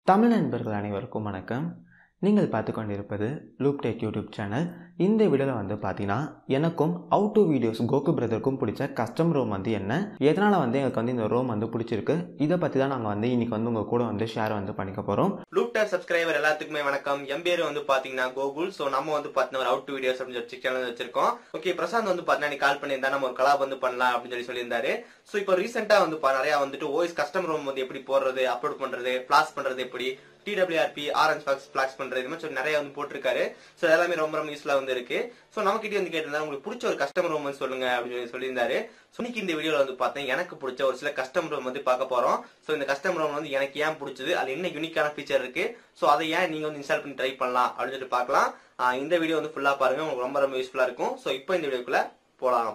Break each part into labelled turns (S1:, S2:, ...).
S1: தமிழ் நண்பர்கள் அனைவருக்கும் வணக்கம் நீங்கள் பார்த்து கொண்டிருப்பது லூப் டெக் யூடியூப் சேனல் இந்த வீடியோவில் வந்து பார்த்தீங்கன்னா எனக்கும் அவுட் டு வீடியோஸ் கோகு பிரதருக்கும் பிடிச்ச கஸ்டம் ரோம் வந்து என்ன எதனால் வந்து எங்களுக்கு வந்து இந்த ரோம் வந்து பிடிச்சிருக்கு இதை பற்றி தான் நாங்கள் வந்து இன்னைக்கு வந்து உங்கள் கூட வந்து ஷேர் வந்து பண்ணிக்க போகிறோம்
S2: லூப்டார் சப்ஸ்கிரைபர் எல்லாத்துக்குமே வணக்கம் என் பேர் வந்து பாத்தீங்கன்னா கோகுல் சோ நம்ம வந்து பாத்தீங்கன்னா ஒரு அவுட் டு வீடியோஸ் அப்படின்னு சொல்லி சேனல் வச்சிருக்கோம் ஓகே பிரசாந்த் வந்து பாத்தீங்கன்னா நீ கால் பண்ணியிருந்தா நம்ம ஒரு கலாப் வந்து பண்ணலாம் அப்படின்னு சொல்லி சொல்லியிருந்தாரு சோ இப்போ ரீசெண்டா வந்து பா- நிறைய வந்துட்டு ஓஎஸ் கஸ்டம் ரோம் வந்து எப்படி போடுறது அப்லோட் பண்றது பிளாஸ் பண்றது எப்படி டிடபிள்யூஆர்பி ஆரஞ்ச் ஃபாக்ஸ் பிளாக்ஸ் பண்றது இது மாதிரி சொல்லி நிறைய வந்து போட்டிருக்காரு சோ எல்லாமே ரொம்ப ரொம்ப யூஸ்ஃபுல்லா வந்து இருக்கு சோ நமக்கிட்ட வந்து கேட்டிருந்தா உங்களுக்கு பிடிச்ச ஒரு கஸ்டமர் ரோம் வந்து சொல்லுங்க அப்படின்னு சொல்லி சொல்லியிருந்தாரு சோ இன்னைக்கு இந்த வீடியோல வந்து பார்த்தேன் எனக்கு பிடிச்ச ஒரு சில கஸ்டம் ரோம் வந்து பார்க்க போறோம் சோ இந்த கஸ்டம் ரோம் வந்து எனக்கு ஏன் பிடிச்சது அது என்ன யூனிக்கான ஃபீச்சர் இருக்கு சோ அதை ஏன் நீங்க வந்து இன்ஸ்டால் பண்ணி ட்ரை பண்ணலாம் அப்படின்னு சொல்லிட்டு பார்க்கலாம் ஆஹ் இந்த வீடியோ வந்து ஃபுல்லா பாருங்க உங்களுக்கு ரொம்ப ரொம்ப யூஸ்ஃபுல்லா இருக்கும் சோ இப்போ இந்த வீடியோக்குள்ள போலாம்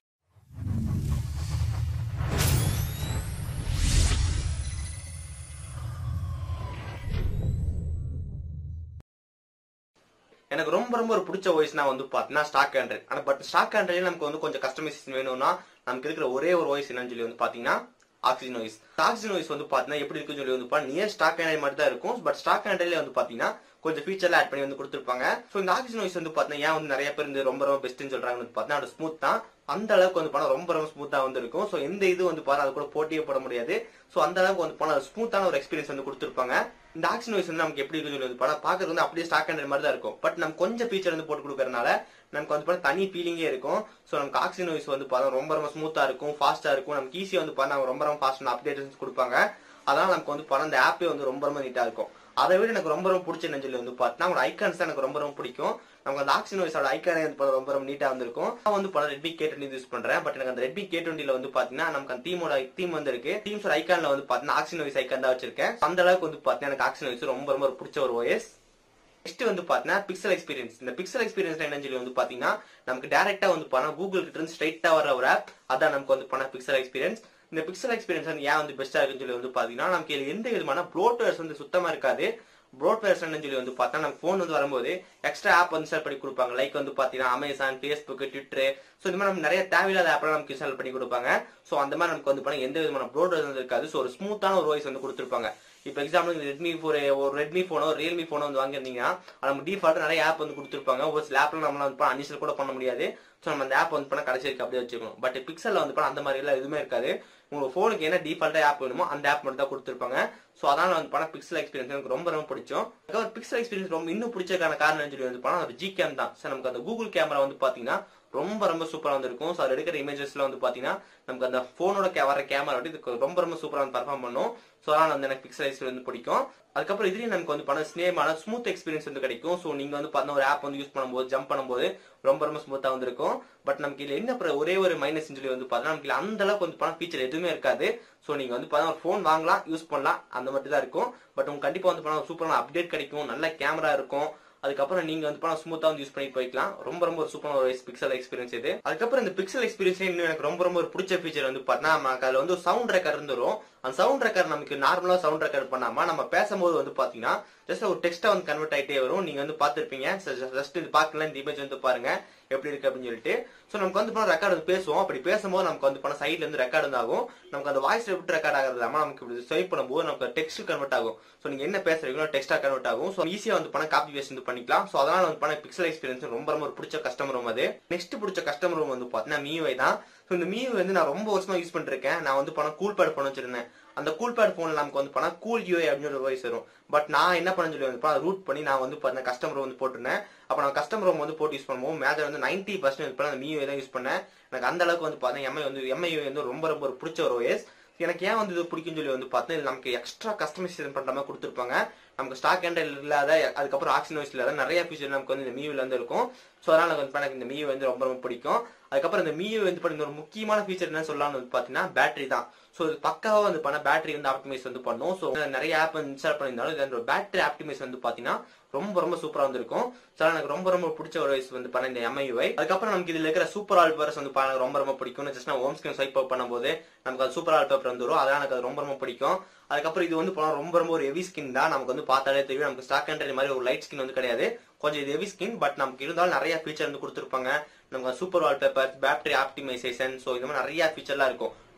S2: எனக்கு ரொம்ப ரொம்ப ஒரு பிடிச்ச வாய்ஸ்னா வந்து பார்த்தீங்கன்னா ஸ்டாக் ஆண்ட்ராய்ட் ஆனா பட் ஸ்டாக் ஆண்ட்ராய்டில் நமக்கு வந்து கொஞ்சம் கஸ்டமைசேஷன் வேணும்னா நமக்கு இருக்கிற ஒரே ஒரு வாய்ஸ் என்னன்னு சொல்லி வந்து பாத்தீங்கன்னா ஆக்சிஜன் வாய்ஸ் ஆக்சிஜன் வாய்ஸ் வந்து பாத்தீங்கன்னா எப்படி இருக்குன்னு சொல்லி வந்து பாத்தீங்கன்னா நியர் ஸ்டாக் ஆண்ட்ராய்ட் மாதிரி தான் இருக்கும் பட் ஸ்டாக் ஆண்ட்ராய்ட்ல வந்து பாத்தீங்கன்னா கொஞ்சம் ஃபீச்சர்ல ஆட் பண்ணி வந்து கொடுத்துருப்பாங்க ஸோ இந்த ஆக்சிஜன் வாய்ஸ் வந்து பாத்தீங்கன்னா ஏன் வந்து நிறைய பேர் இந்த ரொம்ப ரொம்ப பெஸ்ட்னு சொல்றாங்க வந்து பாத்தீங்கன்னா அதோட ஸ்மூத் தான் அந்த அளவுக்கு வந்து பணம் ரொம்ப ரொம்ப ஸ்மூத்தா வந்து இருக்கும் ஸோ எந்த இது வந்து பாரு அது கூட போட்டியே போட முடியாது ஸோ அந்த அளவுக்கு வந்து பணம் ஸ்மூத்தான ஒரு எக்ஸ்பீரியன்ஸ் வந்து கொடுத்துருப்பாங்க இந்த ஆக்ஷன் வாய்ஸ் வந்து நமக்கு எப்படி இருக்குன்னு சொல்லி வந்து படம் பார்க்கறது வந்து அப்படியே ஸ்டாக் ஹண்ட்ரட் மாதிரி தான் இருக்கும் பட் நம்ம கொஞ்சம் ஃபீச்சர் வந்து போட்டு கொடுக்கறதுனால நமக்கு வந்து படம் தனி ஃபீலிங்கே இருக்கும் ஸோ நமக்கு ஆக்சிஜன் வாய்ஸ் வந்து பார்த்தா ரொம்ப ரொம்ப ஸ்மூத்தா இருக்கும் ஃபாஸ்டா இருக்கும் நமக்கு ஈஸியா வந்து பார்த்தா அவங்க ரொம்ப ரொம்ப ஃபாஸ்ட் அப்டேட் கொடுப்பாங்க அதனால நமக்கு வந்து படம் இந்த ஆப்பே வந்து ரொம்ப ரொம்ப நீட்டா இருக்கும் அதை விட எனக்கு ரொம்ப ரொம்ப பிடிச்ச நெஞ்சில் வந்து பார்த்தா அவங்க ஐகான்ஸ் தான் எனக்கு ரொம்ப ரொம்ப பிடிக்கும் நமக்கு அந்த ஆக்சிஜன் வாய்ஸோட ஐக்கானே வந்து படம் ரொம்ப ரொம்ப நீட்டா வந்திருக்கும் நான் வந்து படம் ரெட்மி கே டுவெண்ட்டி யூஸ் பண்றேன் பட் எனக்கு அந்த ரெட்மி கே டுவெண்ட்டில வந்து பாத்தீங்கன்னா நமக்கு அந்த தீமோட தீம் வந்து இருக்கு தீம்ஸோட ஐக்கான்ல வந்து பாத்தீங்கன்னா ஆக்சிஜன் வாய்ஸ் ஐக்கான் தான் வச்சிருக்கேன் அந்த அளவுக்கு வந்து பாத்தீங்கன்னா எனக்கு ஆக்சிஜன் வாய்ஸ் ரொம்ப ரொம்ப ஒரு பிடிச்ச ஒரு ஓஎஸ் நெக்ஸ்ட் வந்து பாத்தீங்கன்னா பிக்சல் எக்ஸ்பீரியன்ஸ் இந்த பிக்சல் எக்ஸ்பீரியன்ஸ் என்னன்னு சொல்லி வந்து பாத்தீங்கன்னா நமக்கு டேரக்டா வந்து பண்ணா கூகுள் கிட்ட இருந்து ஸ்ட்ரைட்டா வர ஒரு ஆப் அதான் நமக்கு வந்து பண்ண பிக்சல் எக்ஸ்பீரியன்ஸ் இந்த பிக்சல் எக்ஸ்பீரியன்ஸ் வந்து ஏன் வந்து பெஸ்டா இருக்குன்னு சொல்லி வந்து பாத்தீங்கன்னா நமக்கு இதுல எந்த விதமான ப்ளோட்டர்ஸ் வந்து சுத்தமா இருக்காது ப்ரோட்வேர்ஸ் சொல்லி வந்து பார்த்தா நம்ம ஃபோன் வந்து வரும்போது எக்ஸ்ட்ரா ஆப் வந்து இன்ஸ்டால் பண்ணி கொடுப்பாங்க லைக் வந்து பார்த்தீங்கன்னா அமேசான் ஃபேஸ்புக் ட்விட்டர் ஸோ இந்த மாதிரி நம்ம நிறைய தேவையில்லாத ஆப்லாம் நமக்கு இன்ஸ்டால் பண்ணி கொடுப்பாங்க ஸோ அந்த மாதிரி நமக்கு வந்து பண்ண எந்த விதமான ப்ரோட்வேர்ஸ் வந்து இருக்காது ஸோ ஒரு ஸ்மூத்தான ஒரு வாய்ஸ் வந்து கொடுத்துருப்பாங்க இப்போ எக்ஸாம்பிள் ரெட்மி ஃபோர் ஒரு ரெட்மி ஃபோனோ ரியல்மி ஃபோனோ வந்து வாங்கியிருந்தீங்கன்னா அது நம்ம டிஃபால்ட் நிறைய ஆப் வந்து கொடுத்துருப்பாங்க ஒரு சில ஆப்ல நம்மளால வந்து அன்இன்ஸ்டால் கூட பண்ண முடியாது ஸோ நம்ம அந்த ஆப் வந்து பண்ண கடைசி இருக்கு அப்படியே வச்சுக்கணும் பட் பிக்சல்ல வந்து பண்ண அந்த மாதிரி எல்லாம் எதுவுமே இருக்காது உங்க ஃபோனுக்கு என்ன டிஃபால்ட்டா ஆப் வேணுமோ அந்த ஆப் மட்டும் தான் கொடுத்துருப்பாங்க ஸோ அதனால வந்து பண்ண பிக்சல் எக்ஸ்பீரியன்ஸ் எனக்கு ரொம்ப ரொம்ப பிடிச்சோம் அதுக்கப்புறம் பிக்சல் எக்ஸ்பீரியன்ஸ் ரொம்ப இன்னும் பிடிச்சதுக்கான காரணம் சொல்லி வந்து பண்ணா அது ஜி கேம் தான் ஸோ நமக்கு அந்த கூகுள் கேமரா வந்து பாத்தீங்கன்னா ரொம்ப ரொம்ப சூப்பரா வந்திருக்கும் ஸோ அது எடுக்கிற இமேஜஸ்ல வந்து பாத்தீங்கன்னா நமக்கு அந்த போனோட வர கேமரா வந்து இதுக்கு ரொம்ப ரொம்ப சூப்பரா வந்து பர்ஃபார்ம் பண்ணும் ஸோ அதனால வந்து எனக்கு பிக்சல் எக்ஸ்பீரியன்ஸ் வந்து பிடிக்கும் அதுக்கப்புறம் இதுலயும் நமக்கு வந்து பண்ண ஸ்னேமான ஸ்மூத் எக்ஸ்பீரியன்ஸ் வந்து கிடைக்கும் ஸோ நீங்க வந்து பார்த்தா ஒரு ஆப் வந்து யூஸ் பண்ணும்போது ஜம்ப் பண்ணும்போது ரொம்ப ரொம்ப ஸ்மூத்தா வந்திருக்கும் பட் நமக்கு இதுல என்ன பிர- ஒரே ஒரு மைனஸ் சொல்லி வந்து பார்த்தா நமக்கு இதுல அந்த அளவுக்கு வந்து பணம் ஃபீச்சர் எதுவுமே இருக்காது ஸோ நீங்க வந்து பார்த்தா ஒரு ஃபோன் வாங்கலாம் யூஸ் பண்ணலாம் அந்த மட்டும் தான் இருக்கும் பட் உங்களுக்கு கண்டிப்பா வந்து பண்ண சூப்பரான அப்டேட் கிடைக்கும் நல்ல கேமரா இருக்கும் அதுக்கப்புறம் நீங்க வந்து பண்ண ஸ்மூத்தா வந்து யூஸ் பண்ணி போய்க்கலாம் ரொம்ப ரொம்ப ஒரு சூப்பரான ஒரு பிக்சல் எக்ஸ்பீரியன்ஸ் இது அதுக்கப்புறம் இந்த பிக்சல் எக்ஸ்பீரியன்ஸ் இன்னும் எனக்கு ரொம்ப ரொம்ப ஒரு பிடிச்ச ஃபீச்சர் வந்து பார்த்தா நமக்கு அதுல வந்து சவுண்ட் ரெக்கார்ட் இருந்துரும் அந்த சவுண்ட் ரெக்கார்ட் நமக்கு நார்மலா சவுண்ட் ரெக்கார்ட் பண்ணாம நம்ம பேசும்போது வந்து பாத்தீங்கன்னா ஜஸ்ட் ஒரு டெக்ஸ்டா வந்து கன்வெர்ட் ஆயிட்டே வரும் நீங்க வந்து பாத்திருப்பீங்க ஜஸ்ட் இது பார்க்கலாம் இந்த இமேஜ் வந்து பாருங்க எப்படி இருக்கு அப்படின்னு சொல்லிட்டு ஸோ நமக்கு வந்து பண்ண ரெக்கார்டு வந்து பேசுவோம் அப்படி பேசும்போது நமக்கு வந்து பண்ண சைட்ல இருந்து ரெக்கார்டு வந்து ஆகும் நமக்கு அந்த வாய்ஸ் எப்படி ரெக்கார்ட் ஆகிறது இல்லாம நமக்கு இப்படி ஸ்வைப் பண்ணும்போது நமக்கு டெக்ஸ்ட் கன்வெர்ட் ஆகும் ஸோ நீங்க என்ன பேசுறீங்களோ டெக்ஸ்டா கன்வெர்ட் ஆகும் ஸோ ஈஸியா வந்து பண்ண காப்பி பேஸ்ட் வந்து பண்ணிக்கலாம் ஸோ அதனால வந்து பண்ண பிக்சல் எக்ஸ்பீரியன்ஸ் ரொம்ப ரொம்ப ஒரு பிடிச்ச கஸ்டமர் ரூம் அது நெக்ஸ்ட் பிடிச்ச கஸ்டமர் ரூம் வந்து பார்த்தீங்கன்னா மியூஐ தான் ஸோ இந்த மியூஐ வந்து நான் ரொம்ப வருஷமா யூஸ் பண்ணிருக்கேன் நான் வந்து பண்ண கூல் பேட் பண்ண வச்சிருந்தேன் அந்த கூல் பேட் போன்ல நமக்கு வந்து பண்ணா கூல் யூஐ அப்படின்னு ஒரு வாய்ஸ் வரும் பட் நான் என்ன பண்ண சொல்லி வந்து ரூட் பண்ணி நான் வந்து பண்ண கஸ்டமர் வந்து போட்டிருந்தேன் அப்ப நான் கஸ்டமர் ரூம் வந்து போட்டு யூஸ் பண்ணும்போது மேஜர் வந்து நைன்டி பர்சன்ட் அந்த மியூஐ தான் யூஸ் பண்ணேன் எனக்கு அந்த அளவுக்கு வந்து பார்த்தா எம்ஐ வந்து எம்ஐ வந்து ரொம்ப ரொம்ப ஒரு பிடிச்ச ஒரு ஓஎஸ் எனக்கு ஏன் வந்து இது பிடிக்கும்னு சொல்லி வந்து பார்த்தா இது நமக்கு எக்ஸ்ட்ரா கஸ்டமைசேஷன் பண்ற மாதிரி கொடுத்துருப்பாங்க நமக்கு ஸ்டாக் ஹேண்டல் இல்லாத அதுக்கப்புறம் ஆக்சிஜன் வாய்ஸ் இல்லாத நிறைய ஃபீச்சர் நமக்கு வந்து இந்த மியூல வந்து இருக்கும் ஸோ அதனால எனக்கு வந்து எனக்கு இந்த மியூ வந்து ரொம்ப ரொம்ப பிடிக்கும் அதுக்கப்புறம் இந்த மியூ வந்து பண்ணி ஒரு முக்கியமான ஃபீச்சர் என்ன சொல்லலாம்னு வந்து பார்த்தீங்கன்னா பேட்டரி தான் ஸோ இது பக்காவா வந்து பண்ண பேட்டரி வந்து ஆப்டிமைஸ் வந்து பண்ணும் ஸோ நிறைய ஆப் இன்ஸ்டால் பண்ணியிருந்தாலும் இதோட பேட்டரி ஆப்டிமைஸ் வந்து பார்த்தீங்கன்னா ரொம்ப ரொம்ப சூப்பரா வந்திருக்கும் ஸோ எனக்கு ரொம்ப ரொம்ப பிடிச்ச ஒரு வயசு வந்து பண்ண இந்த எம்ஐயூஐ அதுக்கப்புறம் நமக்கு இதுல இருக்கிற சூப்பர் ஆல் பேப்பர்ஸ் வந்து பண்ண ரொம்ப ரொம்ப பிடிக்கும் ஜஸ்ட் நான் ஹோம் ஸ்கிரீன் ஸ்வைப் பண்ணும்போது நமக்கு அது சூப்பர் ஆல் பேப்பர் வந்துடும் அதனால எனக்கு அது ரொம்ப ரொம்ப பிடிக்கும் அதுக்கப்புறம் இது வந்து போனா ரொம்ப ரொம்ப ஒரு ஹெவி ஸ்கின் தான் நமக்கு வந்து பார்த்தாலே தெரியும் நமக்கு ஸ்டாக் ஹண்ட்ரட் மாதிரி ஒரு லைட் ஸ்கின் வந்து கிடையாது கொஞ்சம் இது ஹெவி ஸ்கின் பட் நமக்கு இருந்தாலும் நிறைய ஃபீச்சர் வந்து கொடுத்துருப்பாங்க நமக்கு super wallpaper battery optimisation so இந்த மாதிரி நிறைய ஃபீச்சர்லாம் இருக்கும்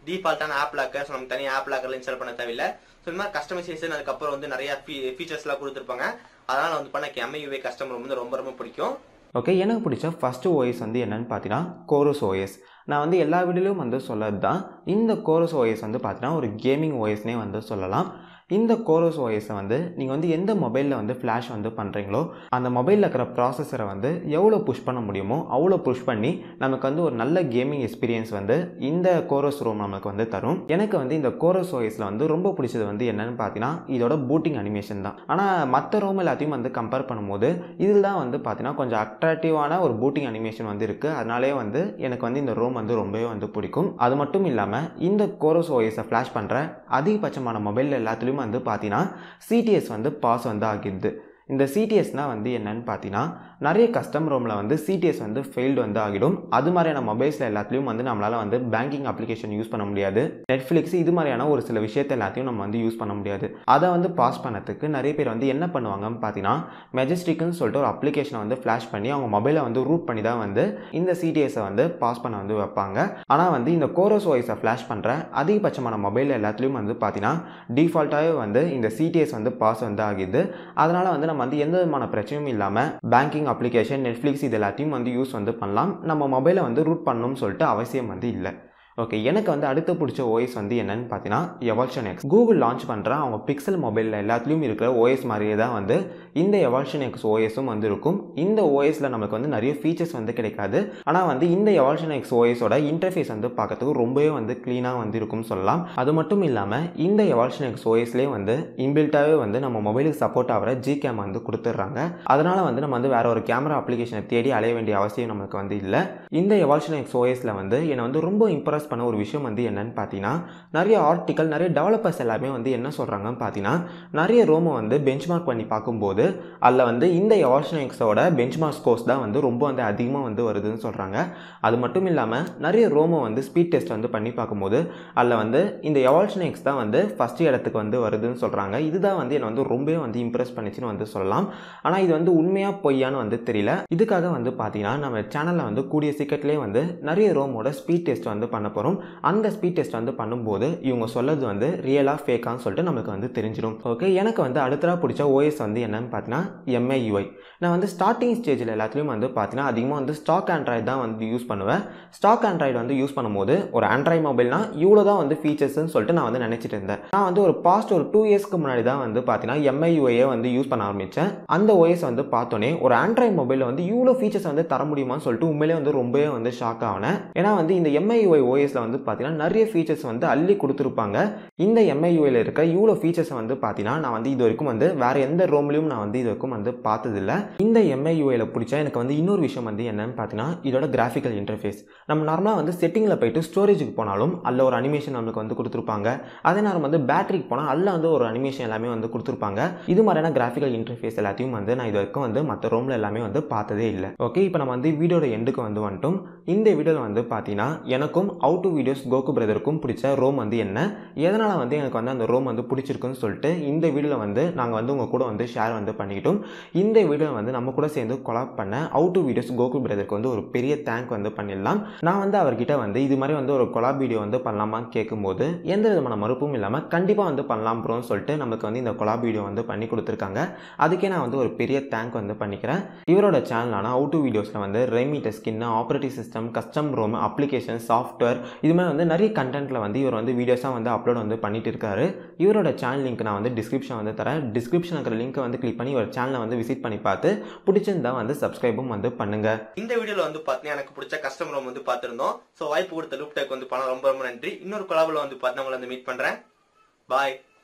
S2: டிஃபால்ட்டான ஆப் லாக்கர் நம்ம தனி ஆப் லாக்கர்ல இன்ஸ்டால் பண்ண தேவையில்லை ஸோ இந்த மாதிரி கஸ்டமைசேஷன் அதுக்கப்புறம் வந்து நிறைய ஃபீச்சர்ஸ்லாம் கொடுத்துருப்பாங்க அதனால வந்து பண்ண எம்ஐயூஏ கஸ்டமர் வந்து ரொம்ப ரொம்ப பிடிக்கும்
S1: ஓகே எனக்கு பிடிச்ச ஃபஸ்ட்டு ஓஎஸ் வந்து என்னன்னு பார்த்தீங்கன்னா கோரஸ் ஓஎஸ் நான் வந்து எல்லா வீடியோலையும் வந்து சொல்லது தான் இந்த கோரஸ் ஓஎஸ் வந்து பார்த்தீங்கன்னா ஒரு கேமிங் ஓஎஸ்னே வந்து சொல்லலாம் இந்த கோரஸ் ஓஎஸை வந்து நீங்கள் வந்து எந்த மொபைலில் வந்து ஃப்ளாஷ் வந்து பண்ணுறீங்களோ அந்த மொபைலில் இருக்கிற ப்ராசஸரை வந்து எவ்வளோ புஷ் பண்ண முடியுமோ அவ்வளோ புஷ் பண்ணி நமக்கு வந்து ஒரு நல்ல கேமிங் எக்ஸ்பீரியன்ஸ் வந்து இந்த கோரஸ் ரூம் நமக்கு வந்து தரும் எனக்கு வந்து இந்த கோரஸ் ஓஎஸில் வந்து ரொம்ப பிடிச்சது வந்து என்னன்னு பார்த்தீங்கன்னா இதோட பூட்டிங் அனிமேஷன் தான் ஆனால் மற்ற ரூம் எல்லாத்தையும் வந்து கம்பேர் பண்ணும்போது இதில் தான் வந்து பார்த்தீங்கன்னா கொஞ்சம் அட்ராக்டிவான ஒரு பூட்டிங் அனிமேஷன் வந்து இருக்குது அதனாலே வந்து எனக்கு வந்து இந்த ரூம் வந்து ரொம்பவே வந்து பிடிக்கும் அது மட்டும் இல்லாமல் இந்த கோரஸ் ஓஎஸை ஃப்ளாஷ் பண்ணுற அதிகபட்சமான மொபைல் எல்லாத்துலேயும் வந்து பார்த்தீங்கன்னா சிடிஎஸ் வந்து பாஸ் வந்து ஆகிடுது இந்த சிடிஎஸ்னால் வந்து என்னன்னு பார்த்தீங்கன்னா நிறைய கஸ்டம் ரோமில் வந்து சிடிஎஸ் வந்து ஃபெயில்டு வந்து ஆகிடும் அது மாதிரியான மொபைல்ஸில் எல்லாத்துலேயும் வந்து நம்மளால் வந்து பேங்கிங் அப்ளிகேஷன் யூஸ் பண்ண முடியாது நெட்ஃப்ளிக்ஸ் இது மாதிரியான ஒரு சில விஷயத்தை எல்லாத்தையும் நம்ம வந்து யூஸ் பண்ண முடியாது அதை வந்து பாஸ் பண்ணதுக்கு நிறைய பேர் வந்து என்ன பண்ணுவாங்கன்னு பார்த்தீங்கன்னா மெஜஸ்டிக்னு சொல்லிட்டு ஒரு அப்ளிகேஷனை வந்து ஃப்ளாஷ் பண்ணி அவங்க மொபைலை வந்து ரூட் பண்ணி தான் வந்து இந்த சிடிஎஸை வந்து பாஸ் பண்ண வந்து வைப்பாங்க ஆனால் வந்து இந்த கோரோஸ் வாய்ஸை ஃப்ளாஷ் பண்ணுற அதிகபட்சமான மொபைல் எல்லாத்துலேயும் வந்து பார்த்தீங்கன்னா டிஃபால்ட்டாகவே வந்து இந்த சிடிஎஸ் வந்து பாஸ் வந்து ஆகிடுது அதனால் வந்து நம்ம வந்து எந்த விதமான பிரச்சனையும் இல்லாமல் பேங்கிங் அப்ளிகேஷன் நெட்ஃப்ளிக்ஸ் இது எல்லாத்தையும் வந்து யூஸ் வந்து பண்ணலாம் நம்ம மொபைலை வந்து ரூட் பண்ணணும்னு சொல்லிட்டு அவசியம் வந்து இல்லை ஓகே எனக்கு வந்து அடுத்து பிடிச்ச ஓஎஸ் வந்து என்னன்னு பார்த்தீங்கன்னா எவால்ஷன் எக்ஸ் கூகுள் லான்ச் பண்ணுற அவங்க பிக்சல் மொபைலில் எல்லாத்துலேயும் இருக்கிற ஓஎஸ் மாதிரியே தான் வந்து இந்த எவால்ஷன் எக்ஸ் ஓஎஸும் வந்து இருக்கும் இந்த ஓஎஸில் நமக்கு வந்து நிறைய ஃபீச்சர்ஸ் வந்து கிடைக்காது ஆனால் வந்து இந்த எவால்ஷன் எக்ஸ் ஓஎஸோட இன்டர்ஃபேஸ் வந்து பார்க்கறதுக்கு ரொம்பவே வந்து க்ளீனாக வந்து இருக்கும்னு சொல்லலாம் அது மட்டும் இல்லாமல் இந்த எவால்ஷன் எக்ஸ் ஓஎஸ்லேயே வந்து இன்பில்ட்டாகவே வந்து நம்ம மொபைலுக்கு சப்போர்ட் ஆகிற ஜி கேம் வந்து கொடுத்துட்றாங்க அதனால் வந்து நம்ம வந்து வேற ஒரு கேமரா அப்ளிகேஷனை தேடி அலைய வேண்டிய அவசியம் நமக்கு வந்து இல்லை இந்த எவால்ஷன் எக்ஸ் ஓஎஸில் வந்து என்னை வந்து ரொம்ப இம்ப்ரெஸ் பண்ண ஒரு விஷயம் வந்து என்னன்னு பார்த்தீங்கன்னா நிறைய ஆர்டிக்கல் நிறைய டெவலப்பர்ஸ் எல்லாமே வந்து என்ன சொல்கிறாங்கன்னு பார்த்தீங்கன்னா நிறைய ரோமை வந்து பெஞ்ச்மார்க் பண்ணி பார்க்கும்போது அதில் வந்து இந்த எவால்ஷன் எக்ஸோட பெஞ்ச்மார்க் ஸ்கோர்ஸ் தான் வந்து ரொம்ப வந்து அதிகமாக வந்து வருதுன்னு சொல்கிறாங்க அது மட்டும் இல்லாமல் நிறைய ரோமோ வந்து ஸ்பீட் டெஸ்ட் வந்து பண்ணி பார்க்கும்போது அதில் வந்து இந்த எவால்ஷன் எக்ஸ் தான் வந்து ஃபஸ்ட் இடத்துக்கு வந்து வருதுன்னு சொல்கிறாங்க இதுதான் வந்து என்னை வந்து ரொம்பவே வந்து இம்ப்ரெஸ் பண்ணிச்சுன்னு வந்து சொல்லலாம் ஆனால் இது வந்து உண்மையாக பொய்யான்னு வந்து தெரியல இதுக்காக வந்து பார்த்தீங்கன்னா நம்ம சேனலில் வந்து கூடிய சீக்கிரத்துலேயே வந்து நிறைய ரோமோட ஸ்பீட் டெஸ்ட் வந்து பண்ண போகிறோம் அந்த ஸ்பீட் டெஸ்ட் வந்து பண்ணும்போது இவங்க சொல்லது வந்து ரியலாக ஃபேக்கான்னு சொல்லிட்டு நமக்கு வந்து தெரிஞ்சிடும் ஓகே எனக்கு வந்து அடுத்ததாக பிடிச்ச ஓஎஸ் வந்து என்னன்னு பார்த்தீங்கன்னா எம்ஐயூஐ நான் வந்து ஸ்டார்டிங் ஸ்டேஜில் எல்லாத்துலேயும் வந்து பார்த்தீங்கன்னா அதிகமாக வந்து ஸ்டாக் ஆண்ட்ராய்டு தான் வந்து யூஸ் பண்ணுவேன் ஸ்டாக் ஆண்ட்ராய்டு வந்து யூஸ் பண்ணும்போது ஒரு ஆண்ட்ராய்டு மொபைல்னா இவ்வளோ தான் வந்து ஃபீச்சர்ஸ்னு சொல்லிட்டு நான் வந்து நினச்சிட்டு இருந்தேன் நான் வந்து ஒரு பாஸ்ட் ஒரு டூ இயர்ஸ்க்கு முன்னாடி தான் வந்து பார்த்தீங்கன்னா எம்ஐயூஐயை வந்து யூஸ் பண்ண ஆரம்பித்தேன் அந்த ஓஎஸ் வந்து பார்த்தோன்னே ஒரு ஆண்ட்ராய்டு மொபைலில் வந்து இவ்வளோ ஃபீச்சர்ஸ் வந்து தர முடியுமான்னு சொல்லிட்டு உண்மையிலே வந்து ரொம்பவே வந்து ஷாக் ஆனேன் ஏன்னா வந்து இந்த எம்ஐயூஐ ஓஎஸில் வந்து பார்த்தீங்கன்னா நிறைய ஃபீச்சர்ஸ் வந்து அள்ளி கொடுத்துருப்பாங்க இந்த எம்ஐயூஐயில் இருக்க இவ்வளோ ஃபீச்சர்ஸை வந்து பார்த்தீங்கன்னா நான் வந்து இது வரைக்கும் வந்து வேறு எந்த ரோம்லையும் நான் வந்து இது வரைக்கும் வந்து பார்த்ததில்ல இந்த எம்ஐயூஐயில் பிடிச்ச எனக்கு வந்து இன்னொரு விஷயம் வந்து என்னன்னு பார்த்தீங்கன்னா இதோட கிராஃபிக்கல் இன்டர்ஃபேஸ் நம்ம நார்மலாக வந்து செட்டிங்கில் போயிட்டு ஸ்டோரேஜுக்கு போனாலும் அதில் ஒரு அனிமேஷன் நம்மளுக்கு வந்து கொடுத்துருப்பாங்க அதே நேரம் வந்து பேட்டரிக்கு போனால் அதில் வந்து ஒரு அனிமேஷன் எல்லாமே வந்து கொடுத்துருப்பாங்க இது மாதிரியான கிராஃபிக்கல் இன்டர்ஃபேஸ் எல்லாத்தையும் வந்து நான் இது வரைக்கும் வந்து மற்ற ரோமில் எல்லாமே வந்து பார்த்ததே இல்லை ஓகே இப்போ நம்ம வந்து வீடியோட எண்டுக்கு வந்து வந்துட்டோம் இந்த வீடியோவில் வந்து பார்த்தீங்கன்னா எனக்கும் அவுட் டு வீடியோஸ் கோகு பிரதருக்கும் பிடிச்ச ரோம் வந்து என்ன எதனால் வந்து எனக்கு வந்து அந்த ரோம் வந்து பிடிச்சிருக்குன்னு சொல்லிட்டு இந்த வீடியோவில் வந்து நாங்கள் வந்து உங்கள் கூட வந்து ஷேர் வந்து பண்ணிக்கிட்டோம் இந்த வீடியோவில் வந்து நம்ம கூட சேர்ந்து கொலாப் பண்ண அவுட் டு வீடியோஸ் கோகு பிரதருக்கு வந்து ஒரு பெரிய தேங்க் வந்து பண்ணிடலாம் நான் வந்து அவர்கிட்ட வந்து இது மாதிரி வந்து ஒரு கொலாப் வீடியோ வந்து பண்ணலாமான்னு கேட்கும்போது எந்த விதமான மறுப்பும் இல்லாமல் கண்டிப்பாக வந்து பண்ணலாம் ப்ரோன்னு சொல்லிட்டு நமக்கு வந்து இந்த கொலாப் வீடியோ வந்து பண்ணி கொடுத்துருக்காங்க அதுக்கே நான் வந்து ஒரு பெரிய தேங்க் வந்து பண்ணிக்கிறேன் இவரோட சேனலான அவுட் டு வீடியோஸில் வந்து ரெமிட்ட skin operating system custom ROM application software இது மாதிரி வந்து நிறைய கண்டென்ட்டில் வந்து இவர் வந்து வீடியோஸாக வந்து அப்லோட் வந்து பண்ணிட்டு இருக்காரு இவரோட சேனல் லிங்க் நான் வந்து டிஸ்கிரிப்ஷன் வந்து தரேன் டிஸ்கிரிப்ஷன் இருக்கிற லிங்க்கை வந்து கிளிக் பண்ணி ஒரு சேனலை வந்து விசிட் பண்ணி பார்த்து பிடிச்சிருந்தா வந்து சப்ஸ்கிரைபும் வந்து பண்ணுங்க
S2: இந்த வீடியோல வந்து பாத்தீங்கன்னா எனக்கு பிடிச்ச கஸ்டமர் ரோம் வந்து பார்த்திருந்தோம் சோ வாய்ப்பு கொடுத்த லூப் டேக் வந்து பண்ண ரொம்ப ரொம்ப நன்றி இன்னொரு கொலாபில் வந்து பார்த்தா உங்களை வந்து மீட் பண்றேன் பாய்